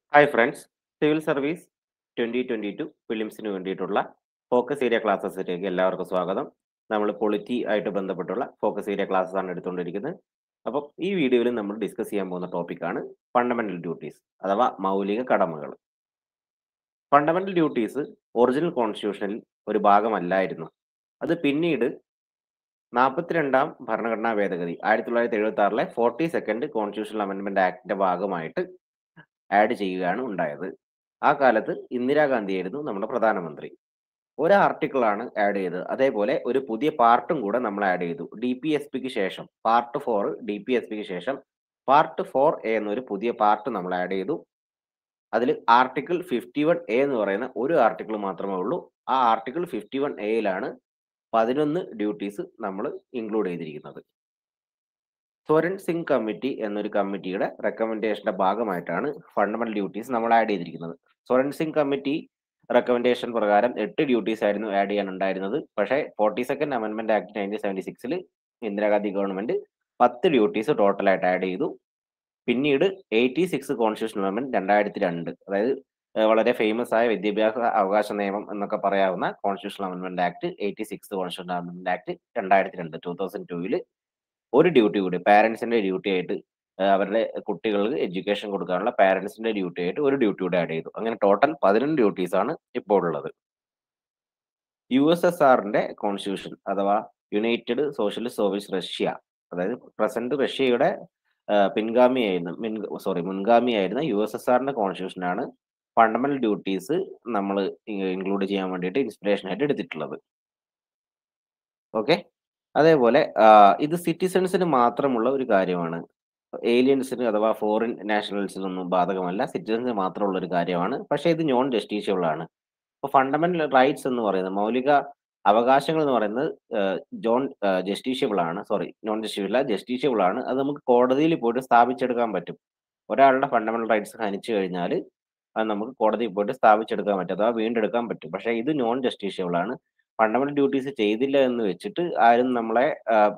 Hi friends civil service twenty twenty two ഫിലിംസിന് വേണ്ടിയിട്ടുള്ള focus area ക്ലാസ്സസിലേക്ക് എല്ലാവർക്കും സ്വാഗതം നമ്മൾ പൊളിറ്റി ആയിട്ട് ബന്ധപ്പെട്ടുള്ള ഫോക്കസ് ഏരിയ ക്ലാസ്സസ് ആണ് എടുത്തുകൊണ്ടിരിക്കുന്നത് അപ്പം ഈ വീഡിയോയിൽ നമ്മൾ ഡിസ്കസ് ചെയ്യാൻ പോകുന്ന ടോപ്പിക്കാണ് ഫണ്ടമെന്റൽ ഡ്യൂട്ടീസ് അഥവാ മൗലിക കടമകൾ ഫണ്ടമെന്റൽ ഡ്യൂട്ടീസ് ഒറിജിനൽ കോൺസ്റ്റിറ്റ്യൂഷനിൽ ഒരു ഭാഗമല്ലായിരുന്നു അത് പിന്നീട് നാൽപ്പത്തിരണ്ടാം ഭരണഘടനാ ഭേദഗതി ആയിരത്തി തൊള്ളായിരത്തി എഴുപത്തി ആറിലെ ഫോർട്ടി സെക്കൻഡ് കോൺസ്റ്റിറ്റ്യൂഷണൽ അമെൻമെന്റ് ആക്ടിന്റെ ഭാഗമായിട്ട് ആഡ് ചെയ്യുകയാണ് ഉണ്ടായത് ആ കാലത്ത് ഇന്ദിരാഗാന്ധിയായിരുന്നു നമ്മുടെ പ്രധാനമന്ത്രി ഒരു ആർട്ടിക്കിളാണ് ആഡ് ചെയ്തത് അതേപോലെ ഒരു പുതിയ പാർട്ടും കൂടെ നമ്മൾ ആഡ് ചെയ്തു ഡി പി എസ് പിക്ക് ശേഷം part four D P S പിക്ക് ശേഷം പാർട്ട് ഫോർ എ എന്നൊരു പുതിയ പാർട്ട് നമ്മൾ ആഡ് ചെയ്തു അതിൽ ആർട്ടിക്കിൾ ഫിഫ്റ്റി വൺ എ എന്ന് പറയുന്ന ഒരു ആർട്ടിക്കിൾ മാത്രമേ ഉള്ളൂ ആ ആർട്ടിക്കിൾ ഫിഫ്റ്റി വൺ എയിലാണ് പതിനൊന്ന് ഡ്യൂട്ടീസ് നമ്മൾ ഇൻക്ലൂഡ് ചെയ്തിരിക്കുന്നത് സ്വരൻ സിംഗ് കമ്മിറ്റി എന്നൊരു കമ്മിറ്റിയുടെ റെക്കമെൻഡേഷന്റെ ഭാഗമായിട്ടാണ് ഫണ്ടമെന്റൽ ഡ്യൂട്ടീസ് നമ്മൾ ആഡ് ചെയ്തിരിക്കുന്നത് സ്വരൻ സിംഗ് കമ്മിറ്റി റെക്കമെൻഡേഷൻ പ്രകാരം എട്ട് ഡ്യൂട്ടീസ് ആയിരുന്നു ആഡ് ചെയ്യാൻ ഉണ്ടായിരുന്നത് പക്ഷേ forty second amendment act nineteen seventy സിക്സിൽ ഇന്ദിരാഗാന്ധി ഗവൺമെന്റ് പത്ത് ഡ്യൂട്ടീസ് ടോട്ടലായിട്ട് ആഡ് ചെയ്തു പിന്നീട് എയ്റ്റി സിക്സ് കോൺസ്റ്റിറ്റ്യൂഷൻ അമെന്റ്മെന്റ് രണ്ടായിരത്തി രണ്ട് അതായത് ഏഹ് വളരെ ഫേമസ് ആയ വിദ്യാഭ്യാസ അവകാശ നിയമം എന്നൊക്കെ പറയാവുന്ന constitutional amendment act eighty six constitution amendment act രണ്ടായിരത്തി രണ്ട് ടൂ തൗസൻഡ് ടൂവിൽ ഒരു ഡ്യൂട്ടി കൂടി പാരന്റ്സിന്റെ ഡ്യൂട്ടി ആയിട്ട് ഏഹ് അവരുടെ കുട്ടികൾക്ക് എഡ്യൂക്കേഷൻ കൊടുക്കാനുള്ള പാരന്റ്സിന്റെ ഡ്യൂട്ടി ആയിട്ട് ഒരു ഡ്യൂട്ടി കൂടി ആഡ് ചെയ്തു അങ്ങനെ ടോട്ടൽ പതിനൊന്ന് ഡ്യൂട്ടീസ് ആണ് ഇപ്പോൾ ഉള്ളത് യു എസ് എസ് ആറിന്റെ കോൺസ്റ്റിറ്റ്യൂഷൻ അഥവാ യുണൈറ്റഡ് സോഷ്യലിസ്റ്റ് സർവീസ് റഷ്യ അതായത് പ്രസന്റ് റഷ്യയുടെ ഏഹ് പിൻഗാമിയായിരുന്ന മിൻ സോറി മുൻഗാമിയായിരുന്ന യു എസ് എസ് ആറിന്റെ കോൺസ്റ്റിറ്റ്യൂഷനാണ് ഫണ്ടമെന്റൽ ഡ്യൂട്ടീസ് നമ്മൾ ഇൻക്ലൂഡ് ചെയ്യാൻ വേണ്ടിയിട്ട് ഇൻസ്പിറേഷൻ ആയിട്ട് എടുത്തിട്ടുള്ളത് ഓക്കെ അതേപോലെ ആഹ് ഇത് സിറ്റിസൺസിന് മാത്രമുള്ള ഒരു കാര്യമാണ് ഏലിയൻസിന് അഥവാ ഫോറിൻ നാഷണൽസിനൊന്നും ബാധകമല്ല സിറ്റിസൺസിന് മാത്രമുള്ള ഒരു കാര്യമാണ് പക്ഷേ ഇത് നോൺ ജസ്റ്റീഷ്യബിൾ ആണ് ഇപ്പോൾ ഫണ്ടമെന്റൽ റൈറ്റ്സ് എന്ന് പറയുന്നത് മൗലിക അവകാശങ്ങൾ എന്ന് പറയുന്നത് ഏഹ് ജോൺ ജസ്റ്റീഷ്യബിൾ ആണ് സോറി നോൺ ജസ്റ്റീഷ്യബിൾ അല്ല ജസ്റ്റീഷ്യബിൾ ആണ് അത് നമുക്ക് കോടതിയിൽ പോയിട്ട് സ്ഥാപിച്ചെടുക്കാൻ പറ്റും ഒരാളുടെ ഫണ്ടമെന്റൽ റൈറ്റ്സ് ഹനിച്ചു കഴിഞ്ഞാൽ അത് നമുക്ക് കോടതിയിൽ പോയിട്ട് സ്ഥാപിച്ചെടുക്കാൻ പറ്റും അഥവാ വീണ്ടെടുക്കാൻ പറ്റും പക്ഷേ ഇത് നോൺ ജസ്റ്റീഷ്യബിൾ ആണ് ഫണ്ടമെന്റൽ ഡ്യൂട്ടീസ് ചെയ്തില്ല എന്ന് വെച്ചിട്ട് ആരും നമ്മളെ ആഹ്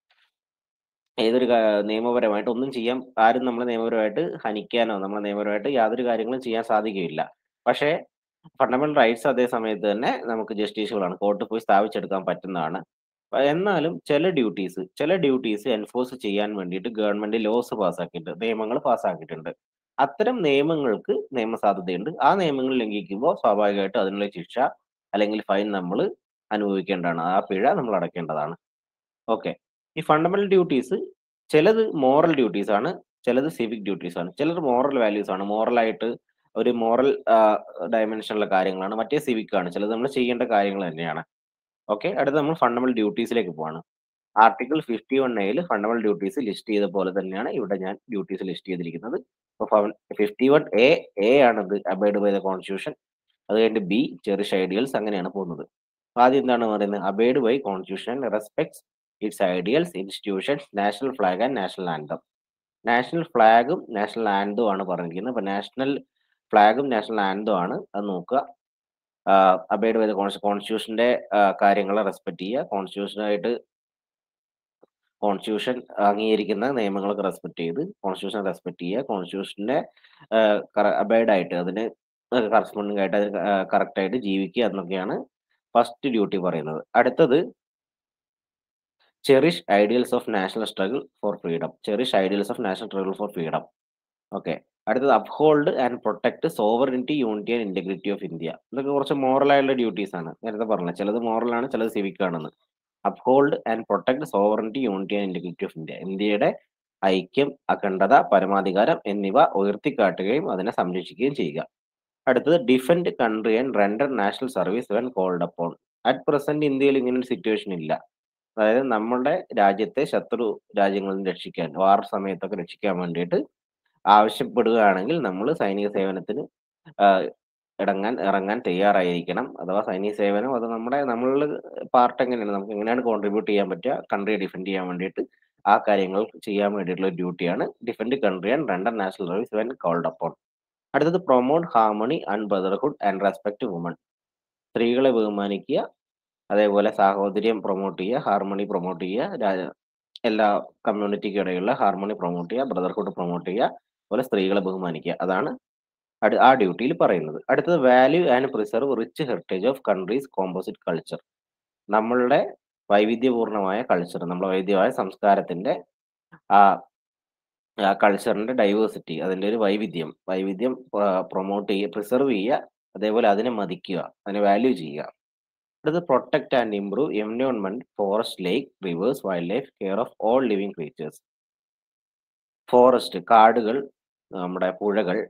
ഏതൊരു കാ- നിയമപരമായിട്ട് ഒന്നും ചെയ്യാൻ ആരും നമ്മളെ നിയമപരമായിട്ട് ഹനിക്കാനോ നമ്മളെ നിയമപരമായിട്ട് യാതൊരു കാര്യങ്ങളും ചെയ്യാൻ സാധിക്കുകയില്ല പക്ഷേ ഫണ്ടമെന്റൽ റൈറ്റ്സ് അതേ സമയത്ത് തന്നെ നമുക്ക് ജസ്റ്റീസുകൾ ആണ് കോർട്ടിൽ പോയി സ്ഥാപിച്ചെടുക്കാൻ പറ്റുന്നതാണ് പ- എന്നാലും ചില ഡ്യൂട്ടീസ് ചില ഡ്യൂട്ടീസ് എൻഫോഴ്സ് ചെയ്യാൻ വേണ്ടിയിട്ട് ഗവൺമെന്റ് ലോസ് പാസ്സാക്കിയിട്ടുണ്ട് നിയമങ്ങൾ പാസ്സാക്കിയിട്ടുണ്ട് അത്തരം നിയമങ്ങൾക്ക് നിയമസാധുതയുണ്ട് ആ നിയമങ്ങൾ ലംഘിക്കുമ്പോൾ സ്വാഭാവികമായിട്ടും അതിനുള്ള ശിക്ഷ അല്ലെങ്കിൽ ഫൈൻ നമ്മൾ അനുഭവിക്കേണ്ടതാണ് ആ പിഴ നമ്മൾ അടയ്ക്കേണ്ടതാണ് ഓക്കെ ഈ ഫണ്ടമെന്റൽ ഡ്യൂട്ടീസ് ചിലത് മോറൽ ഡ്യൂട്ടീസ് ആണ് ചിലത് സിവിക് ഡ്യൂട്ടീസ് ആണ് ചിലത് മോറൽ വാല്യൂസ് ആണ് മോറലായിട്ട് ഒരു മോറൽ ഡയമെൻഷനിലെ കാര്യങ്ങളാണ് മറ്റേ സിവിക് ആണ് ചിലത് നമ്മൾ ചെയ്യേണ്ട കാര്യങ്ങൾ തന്നെയാണ് ഓക്കെ അടുത്ത നമ്മൾ ഫണ്ടമെന്റൽ ഡ്യൂട്ടീസിലേക്ക് പോവാണ് ആർട്ടിക്കിൾ ഫിഫ്റ്റി വൺ എയിൽ ഫണ്ടമെന്റൽ ഡ്യൂട്ടീസ് ലിസ്റ്റ് ചെയ്ത പോലെ തന്നെയാണ് ഇവിടെ ഞാൻ ഡ്യൂട്ടീസ് ലിസ്റ്റ് ചെയ്തിരിക്കുന്നത് ഫിഫ്റ്റി വൺ എ എ ആണ് ഇത് അബൈഡ് ബൈ ദ കോൺസ്റ്റിറ്റ്യൂഷൻ അത് കഴിഞ്ഞിട്ട് ബി ചെറിഷ് ഐഡിയൽസ് അങ്ങനെയാണ് പോകുന്നത് ആദ്യം എന്താണ് പറയുന്നത് abide by constitution respects its ideals institutions national flag and national anthem national ഫ്ലാഗും നാഷണൽ ആൻഡും ആണ് പറഞ്ഞിരിക്കുന്നത് അപ്പൊ നാഷണൽ ഫ്ലാഗും നാഷണൽ ആൻഡും ആണ് അത് നോക്കുക അബൈഡ് ബൈ ദ കോൺസ്റ്റിറ്റ്യൂഷന്റെ കാര്യങ്ങളെ റെസ്പെക്ട് ചെയ്യുക കോൺസ്റ്റിറ്റ്യൂഷനായിട്ട് കോൺസ്റ്റിറ്റ്യൂഷൻ അംഗീകരിക്കുന്ന നിയമങ്ങളൊക്കെ റെസ്പെക്ട് ചെയ്ത് കോൺസ്റ്റിറ്റ്യൂഷൻ റെസ്പെക്ട് ചെയ്യുക കോൺസ്റ്റിറ്റ്യൂഷന്റെ അബൈഡ് ആയിട്ട് അതിന് കറസ്പോണ്ടിങ് ആയിട്ട് അതിന് കറക്റ്റ് ആയിട്ട് ജീവിക്കുക എന്നൊക്കെയാണ് ഫസ്റ്റ് ഡ്യൂട്ടി പറയുന്നത് അടുത്തത് cherish ideals of national struggle for freedom cherish ideals of national struggle for freedom okay അടുത്തത് uphold and protect sovereignty unity and integrity of India ഇതൊക്കെ കുറച്ച് മോറൽ ആയിട്ടുള്ള ഡ്യൂട്ടീസ് ആണ് നേരത്തെ പറഞ്ഞത് ചിലത് മോറൽ ആണ് ചിലത് സിവിക് ആണെന്ന് uphold and protect sovereignty unity and integrity of India ഇന്ത്യയുടെ ഐക്യം അഖണ്ഡത പരമാധികാരം എന്നിവ ഉയർത്തിക്കാട്ടുകയും അതിനെ സംരക്ഷിക്കുകയും ചെയ്യുക അടുത്തത് defend country and render national service when called upon at present ഇന്ത്യയിൽ ഇങ്ങനെ ഒരു സിറ്റുവേഷൻ ഇല്ല അതായത് നമ്മുടെ രാജ്യത്തെ ശത്രു രാജ്യങ്ങളിൽ നിന്ന് രക്ഷിക്കാൻ വാർ സമയത്തൊക്കെ രക്ഷിക്കാൻ വേണ്ടിയിട്ട് ആവശ്യപ്പെടുകയാണെങ്കിൽ നമ്മൾ സൈനിക സേവനത്തിന് ആഹ് ഇടങ്ങാൻ ഇറങ്ങാൻ തയ്യാറായിരിക്കണം അഥവാ സൈനിക സേവനം അത് നമ്മുടെ നമ്മളുടെ പാർട്ട് എങ്ങനെയാണ് നമുക്ക് എങ്ങനെയാണ് കോൺട്രിബ്യൂട്ട് ചെയ്യാൻ പറ്റുക കൺട്രിയെ ഡിഫെൻഡ് ചെയ്യാൻ വേണ്ടിയിട്ട് ആ കാര്യങ്ങൾ ചെയ്യാൻ വേണ്ടിയിട്ടുള്ള ഡ്യൂട്ടിയാണ് defend country and render national service when called upon അടുത്തത് promote harmony and brotherhood and respect women സ്ത്രീകളെ ബഹുമാനിക്കുക അതേപോലെ സാഹോദര്യം പ്രൊമോട്ട് ചെയ്യുക ഹാർമണി പ്രൊമോട്ട് ചെയ്യുക രാ- എല്ലാ കമ്മ്യൂണിറ്റിക്ക് ഇടയിലുള്ള ഹാർമണി പ്രൊമോട്ട് ചെയ്യുക ബ്രദർഹുഡ് പ്രൊമോട്ട് ചെയ്യുക അതുപോലെ സ്ത്രീകളെ ബഹുമാനിക്കുക അതാണ് അടു- ആ ഡ്യൂട്ടിയിൽ പറയുന്നത് അടുത്തത് value and preserve rich heritage of country's composite culture നമ്മളുടെ വൈവിധ്യപൂർണമായ കൾച്ചർ നമ്മുടെ വൈവിധ്യമായ സംസ്കാരത്തിന്റെ ആ ആ കൾച്ചറിന്റെ ഡൈവേഴ്സിറ്റി അതിന്റെ ഒരു വൈവിധ്യം വൈവിധ്യം പ്രൊമോട്ട് ചെയ്യുക പ്രിസർവ് ചെയ്യുക അതേപോലെ അതിനെ മതിക്കുക അതിനെ വാല്യൂ ചെയ്യുക അടുത്തത് protect and improve environment forest lake rivers wildlife care of all living creatures forest കാടുകൾ നമ്മുടെ പുഴകൾ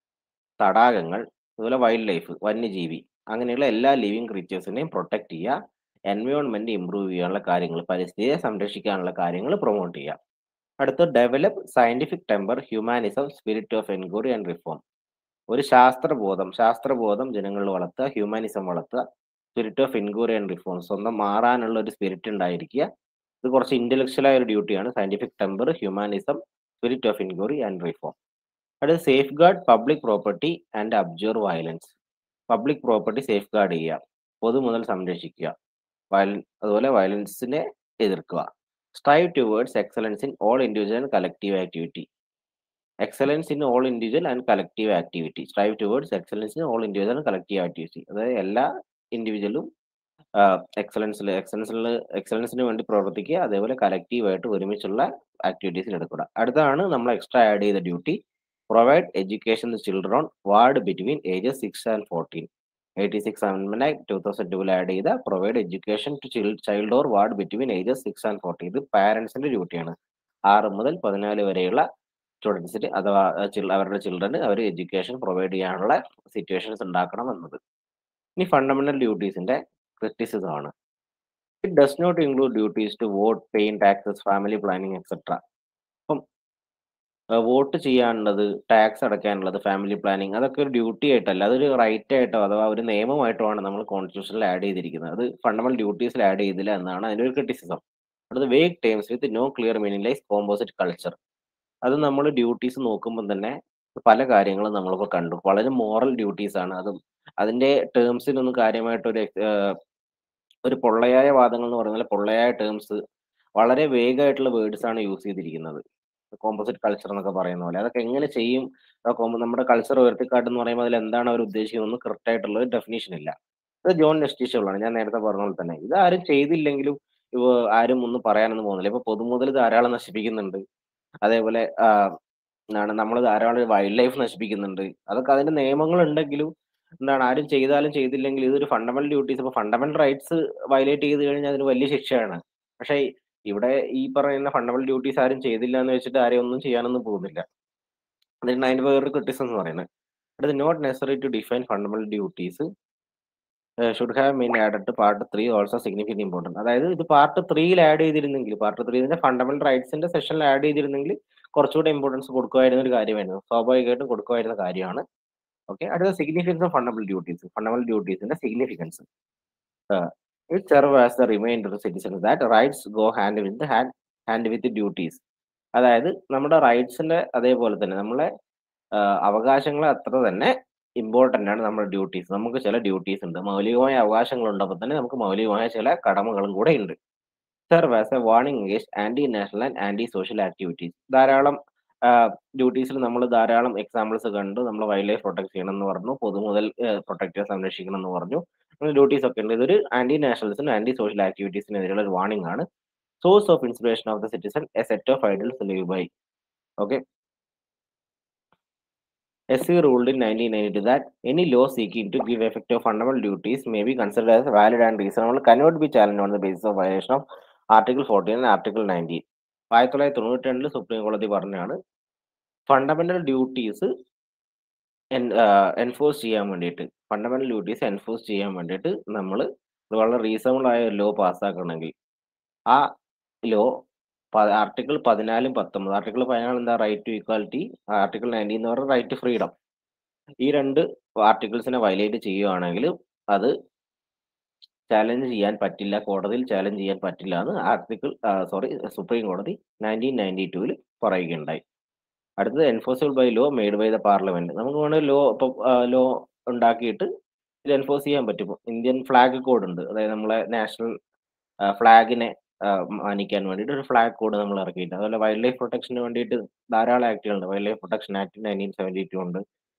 തടാകങ്ങൾ അതുപോലെ വൈൽഡ് ലൈഫ് വന്യജീവി അങ്ങനെയുള്ള എല്ലാ ലിവിങ് ക്രീച്ചേഴ്സിനെയും പ്രൊട്ടക്ട് ചെയ്യുക എൻവയോൺമെന്റ് ഇംപ്രൂവ് ചെയ്യാനുള്ള കാര്യങ്ങൾ പരിസ്ഥിതിയെ സംരക്ഷിക്കാനുള്ള കാര്യങ്ങൾ പ്രൊമോട്ട് ചെയ്യുക അടുത്ത develop scientific temper humanism spirit of enquiry and reform ഒരു ശാസ്ത്രബോധം ശാസ്ത്രബോധം ജനങ്ങളിൽ വളർത്തുക ഹ്യൂമാനിസം വളർത്തുക spirit of enquiry and reform സ്വന്തം മാറാനുള്ള ഒരു സ്പിരിറ്റ് ഉണ്ടായിരിക്കുക ഇത് കുറച്ച് ഇന്റലക്ച്വൽ ആയ ഒരു ഡ്യൂട്ടിയാണ് scientific temper humanism spirit of enquiry and reform അടുത്ത safeguard public property and abjure violence public property safeguard ചെയ്യുക പൊതുമുതൽ സംരക്ഷിക്കുക വയലൻ അതുപോലെ വയലൻസിനെ എതിർക്കുക strive towards excellence in all individual and collective activity excellence in all individual and collective activity strive towards excellence in all individual and collective activity അതായത് എല്ലാ ഇൻഡിവിജ്വലും എക്സലൻസിൽ എക്സലൻസിൽ എക്സലൻസിന് വേണ്ടി പ്രവർത്തിക്കുക അതേപോലെ കളക്റ്റീവായിട്ട് ഒരുമിച്ചുള്ള ആക്ടിവിറ്റീസിൽ എടുക്കുക അടുത്താണ് നമ്മൾ എക്സ്ട്രാ ആഡ് ചെയ്ത duty provide education children ward between ages six and fourteen eighty six amendment act two thousand ടൂവിൽ ആഡ് ചെയ്ത provide education to child or ward between ages six and fourteen ഇത് പാരന്റ്സിന്റെ ഡ്യൂട്ടിയാണ് ആറ് മുതൽ പതിനാല് വരെയുള്ള സ്റ്റുഡൻസിന് അഥവാ അഹ് ചിൽ- അവരുടെ ചിൽഡ്രന് അവർ എഡ്യൂക്കേഷൻ പ്രൊവൈഡ് ചെയ്യാനുള്ള സിറ്റുവേഷൻസ് ഉണ്ടാക്കണം എന്നത് ഇനി ഫണ്ടമെന്റൽ ഡ്യൂട്ടീസിന്റെ ക്രിറ്റിസിസം ആണ് it does not include duties to vote paying taxes family planning etcetera അപ്പം വോട്ട് ചെയ്യാനുള്ളത് ടാക്സ് അടയ്ക്കാനുള്ളത് ഫാമിലി പ്ലാനിങ് അതൊക്കെ ഒരു ഡ്യൂട്ടി ആയിട്ടല്ല അതൊരു റൈറ്റ് ആയിട്ടോ അഥവാ ഒരു നിയമമായിട്ടോ ആണ് നമ്മൾ കോൺസ്റ്റിറ്റ്യൂഷനിൽ ആഡ് ചെയ്തിരിക്കുന്നത് അത് ഫണ്ടമെന്റൽ ഡ്യൂട്ടീസിൽ ആഡ് ചെയ്തില്ല എന്നാണ് അതിന്റെ ഒരു ക്രിറ്റിസിസം അടുത്ത vague terms with no clear meaning like composite culture അത് നമ്മൾ ഡ്യൂട്ടീസ് നോക്കുമ്പോൾ തന്നെ പല കാര്യങ്ങളും നമ്മളിപ്പോൾ കണ്ടു വളരെ മോറൽ ഡ്യൂട്ടീസ് ആണ് അതും അതിന്റെ ടേംസിനൊന്നും കാര്യമായിട്ടൊരു ex- ഏഹ് ഒരു പൊള്ളയായ വാദങ്ങൾ എന്ന് പറയുന്ന പോലെ പൊള്ളയായ ടേംസ് വളരെ വേഗമായിട്ടുള്ള വേർഡ്സ് ആണ് യൂസ് ചെയ്തിരിക്കുന്നത് കോമ്പോസിറ്റ് കൾച്ചർ എന്നൊക്കെ പറയുന്ന പോലെ അതൊക്കെ എങ്ങനെ ചെയ്യും ആ compo- നമ്മുടെ കൾച്ചർ ഉയർത്തിക്കാട്ടെന്ന് പറയുമ്പോൾ അതിൽ എന്താണ് അവർ ഉദ്ദേശിക്കുന്നത് കറക്റ്റ് ആയിട്ടുള്ള ഒരു ഡെഫിനേഷൻ ഇല്ല ഇത് ജോൺ നെസ്റ്റീഷുകളാണ് ഞാൻ നേരത്തെ പറഞ്ഞ പോലെ തന്നെ ഇത് ആരും ചെയ്തില്ലെങ്കിലും ഇവ ആരും ഒന്നും പറയാനൊന്നും പോകുന്നില്ല ഇപ്പൊ പൊതുമുതൽ ധാരാളം നശിപ്പിക്കുന്നുണ്ട് അതേപോലെ ആ, എന്താണ് നമ്മൾ ധാരാളം വൈൽഡ് ലൈഫ് നശിപ്പിക്കുന്നുണ്ട് അതൊക്കെ അതിന്റെ നിയമങ്ങൾ ഉണ്ടെങ്കിലും എന്താണ് ആരും ചെയ്താലും ചെയ്തില്ലെങ്കിൽ ഇതൊരു ഫണ്ടമെന്റൽ ഡ്യൂട്ടീസ് ഇപ്പൊ ഫണ്ടമെന്റൽ റൈറ്റ്സ് വയലേറ്റ് ചെയ്ത് കഴിഞ്ഞാൽ അതിന് വലിയ ശിക്ഷയാണ് പക്ഷേ ഇവിടെ ഈ പറയുന്ന ഫണ്ടമെന്റൽ ഡ്യൂട്ടീസ് ആരും ചെയ്തില്ല എന്ന് വെച്ചിട്ട് ആരെയും ഒന്നും ചെയ്യാനൊന്നും പോകുന്നില്ല അതിന് അതിന്റെ വേറൊരു ക്രിട്ടിസം എന്ന് പറയുന്നത് അടുത്ത് not necessary to define fundamental duties should have mean added to part three also significant important അതായത് ഇത് പാർട്ട് ത്രീയിൽ ആഡ് ചെയ്തിരുന്നെങ്കിൽ പാർട്ട് ത്രീന്റെ ഫണ്ടമെന്റൽ റൈറ്റ്സിന്റെ സെഷനിൽ ആഡ് ചെയ്തിരുന്നെങ്കിൽ കുറച്ചുകൂടെ ഇമ്പോർട്ടൻസ് കൊടുക്കുമായിരുന്ന ഒരു കാര്യമായിരുന്നു സ്വാഭാവികമായിട്ടും കൊടുക്കുമായിരുന്ന കാര്യമാണ് ഓക്കെ അടുത്ത significance of fundamental duties fundamental ഡ്യൂട്ടീസിന്റെ significance it serve as the reminder citizens that rights go hand with hand hand with duties അതായത് നമ്മുടെ റൈറ്റ്സിന്റെ അതേപോലെ തന്നെ നമ്മളെ അവകാശങ്ങൾ അത്ര തന്നെ ഇമ്പോർട്ടന്റ് ആണ് നമ്മുടെ ഡ്യൂട്ടീസ് നമുക്ക് ചില ഡ്യൂട്ടീസ് ഉണ്ട് മൗലികമായ അവകാശങ്ങൾ ഉണ്ടപ്പോൾ തന്നെ നമുക്ക് മൗലികമായ ചില കടമകളും കൂടെ ഉണ്ട് serve as a warning against anti national and anti social activities ധാരാളം ഡ്യൂട്ടീസിൽ നമ്മൾ ധാരാളം എക്സാമ്പിൾസ് കണ്ടു നമ്മൾ വൈൽഡ് ലൈഫ് പ്രൊട്ടക്ട് ചെയ്യണം എന്ന് പറഞ്ഞു പൊതുമുതൽ പ്രൊട്ടക്ട് സംരക്ഷിക്കണം എന്ന് പറഞ്ഞു അങ്ങനെ ഡ്യൂട്ടീസ് ഒക്കെ ഉണ്ട് ഇതൊരു ആന്റി നാഷണലിസിനും ആന്റി സോഷ്യൽ ആക്ടിവിറ്റീസിനെതിരെയുള്ള ഒരു വാർണിംഗ് ആണ് source of inspiration of the citizen a set of ideals live by okay SC ruled in 1992 that any law seeking to give effect to fundamental duties may be considered as valid and reasonable cannot be challenged on the basis of violation of Article 14 and Article 19. ആയിരത്തി തൊള്ളായിരത്തി തൊണ്ണൂറ്റി രണ്ടിൽ supreme കോടതി പറഞ്ഞാണ് fundamental duties enforce ചെയ്യാൻ വേണ്ടിയിട്ട് fundamental duties enforce ചെയ്യാൻ വേണ്ടിയിട്ട് നമ്മൾ വളരെ റീസണബിൾ ആയ ഒരു ലോ പാസ്സാക്കണമെങ്കിൽ ആ ലോ ആർട്ടിക്കിൾ പതിനാലും പത്തൊമ്പത് ആർട്ടിക്കിൾ പതിനാല് എന്താ right to equality article nineteen എന്ന് പറയുന്നത് റൈറ്റ് ടു ഫ്രീഡം ഈ രണ്ട് ആർട്ടിക്കിൾസിനെ വയലേറ്റ് ചെയ്യുകയാണെങ്കിൽ അത് ചാലഞ്ച് ചെയ്യാൻ പറ്റില്ല കോടതിയിൽ ചാലഞ്ച് ചെയ്യാൻ പറ്റില്ല എന്ന് ആർട്ടിക്കിൾ സോറി സുപ്രീം കോടതി നയൻറ്റീൻ നയൻറ്റി ടൂവിൽ പറയുകയുണ്ടായി അടുത്തത് enforceable by law made by the parliament നമുക്ക് വേണമെങ്കിൽ ലോ ഇപ്പം ലോ ഉണ്ടാക്കിയിട്ട് ഇത് എൻഫോഴ്സ് ചെയ്യാൻ പറ്റും ഇന്ത്യൻ ഫ്ലാഗ് കോഡ് ഉണ്ട് അതായത് നമ്മളെ നാഷണൽ ഫ്ലാഗിനെ മാനിക്കാൻ വേണ്ടിയിട്ട് ഒരു ഫ്ലാഗ് കോഡ് നമ്മൾ ഇറക്കിയിട്ട് അതുപോലെ വൈൽഡ് ലൈഫ് പ്രൊട്ടക്ഷന് വേണ്ടിയിട്ട് ധാരാളം ആക്ടുകളുണ്ട് wildlife protection act nineteen seventy two ഉണ്ട്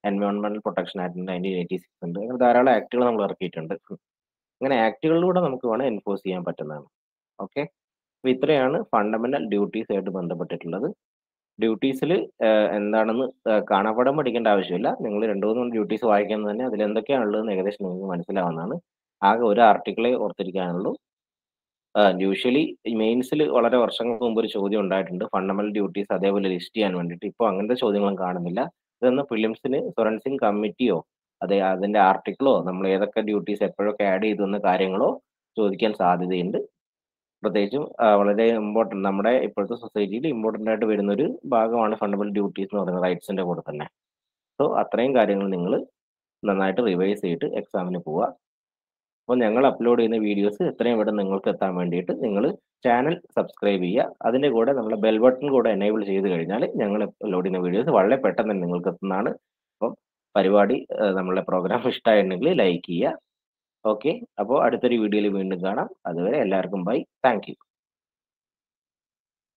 എൻവയോൺമെന്റൽ protection act nineteen eighty six ഉണ്ട് അങ്ങനെ ധാരാളം ആക്ടുകൾ നമ്മൾ ഇറക്കിയിട്ടുണ്ട് അങ്ങനെ ആക്ടുകളിലൂടെ നമുക്ക് വേണം എൻഫോഴ്സ് ചെയ്യാൻ പറ്റുന്നതാണ് ഓക്കെ അപ്പൊ ഇത്രയാണ് ഫണ്ടമെന്റൽ ഡ്യൂട്ടീസ് ആയിട്ട് ബന്ധപ്പെട്ടിട്ടുള്ളത് ഡ്യൂട്ടീസിൽ എന്താണെന്ന് ഏഹ് കാണാപ്പാടം പഠിക്കേണ്ട ആവശ്യമില്ല നിങ്ങൾ രണ്ടു മൂന്ന് ഡ്യൂട്ടീസ് വായിക്കാൻ തന്നെ അതിൽ എന്തൊക്കെയാണുള്ളതെന്ന് ഏകദേശം നിങ്ങൾക്ക് മനസ്സിലാവുന്നതാണ് ആകെ ഒരു ആർട്ടിക്കിളെ ഓർത്തിരിക്കാനുള്ളൂ യൂഷ്വലി മെയിൻസിൽ വളരെ വർഷങ്ങൾക്ക് മുമ്പ് ഒരു ചോദ്യം ഉണ്ടായിട്ടുണ്ട് ഫണ്ടമെന്റൽ ഡ്യൂട്ടീസ് അതേപോലെ ലിസ്റ്റ് ചെയ്യാൻ വേണ്ടിയിട്ട് ഇപ്പോൾ അങ്ങനത്തെ ചോദ്യങ്ങളും കാണുന്നില്ല ഇതൊന്ന് ഫിലിംസിന് സൊറൻസിങ് കമ്മിറ്റിയോ അതെ അതിന്റെ ആർട്ടിക്കിളോ നമ്മൾ ഏതൊക്കെ ഡ്യൂട്ടീസ് എപ്പോഴൊക്കെ ആഡ് ചെയ്തു എന്ന കാര്യങ്ങളോ ചോദിക്കാൻ സാധ്യതയുണ്ട് പ്രത്യേകിച്ചും ആ, വളരെ ഇമ്പോർട്ടൻ്റ് നമ്മുടെ ഇപ്പോഴത്തെ സൊസൈറ്റിയിൽ ഇമ്പോർട്ടൻ്റ് ആയിട്ട് വരുന്ന ഒരു ഭാഗമാണ് ഫണ്ടമെന്റൽ ഡ്യൂട്ടീസ് എന്ന് പറയുന്നത് റൈറ്റ്സിന്റെ കൂടെ തന്നെ സോ അത്രയും കാര്യങ്ങൾ നിങ്ങൾ നന്നായിട്ട് റിവൈസ് ചെയ്തിട്ട് എക്സാമിന് പോവുക അപ്പോൾ ഞങ്ങൾ അപ്ലോഡ് ചെയ്യുന്ന വീഡിയോസ് എത്രയും പെട്ടെന്ന് നിങ്ങൾക്ക് എത്താൻ വേണ്ടിയിട്ട് നിങ്ങൾ ചാനൽ സബ്സ്ക്രൈബ് ചെയ്യുക അതിൻ്റെ കൂടെ നമ്മുടെ ബെൽ ബട്ടൺ കൂടെ എനേബിൾ ചെയ്ത് കഴിഞ്ഞാൽ ഞങ്ങൾ അപ്ലോഡ് ചെയ്യുന്ന വീഡിയോസ് വളരെ പെട്ടെന്ന് തന്നെ നിങ്ങൾക്ക് എത്തുന്നതാണ് അപ്പം പരിപാടി ഏഹ്, നമ്മളുടെ പ്രോഗ്രാം ഇഷ്ടമായിട്ടുണ്ടെങ്കിൽ ലൈക്ക് ചെയ്യുക ഓക്കെ അപ്പോൾ അടുത്തൊരു വീഡിയോയിൽ വീണ്ടും കാണാം അതുവരെ എല്ലാവർക്കും ബൈ താങ്ക് യു